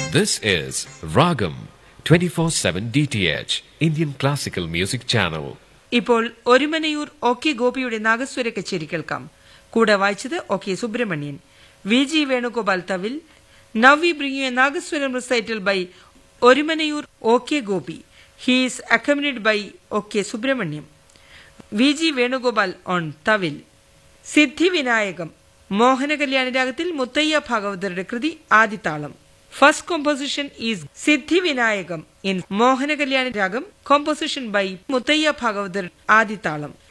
This is Ragam 24/7 DTH Indian Classical Music Channel. ഇപ്പോൾ Orumanayur O K ഗോപിയുടെ നാഗസ്വര കച്ചേരി കേൾക്കാം കൂടെ വായിച്ചത് O K Subrahmanian V G Venugopal തവിൽ now we bring a nagaswaram recital by Orumanayur O K Gopi he's accompanied by O K Subramaniam V G Venugopal on thavil Siddhivinayakam Mohana Kalyana രാഗത്തിൽ മുത്തയ്യ ഭാഗവതരുടെ കൃതി ആദിതാളം first composition is Siddhivinayakam in Mohana Kalyana ragam composition by Muthiah Bhagavatar ആദിതാളം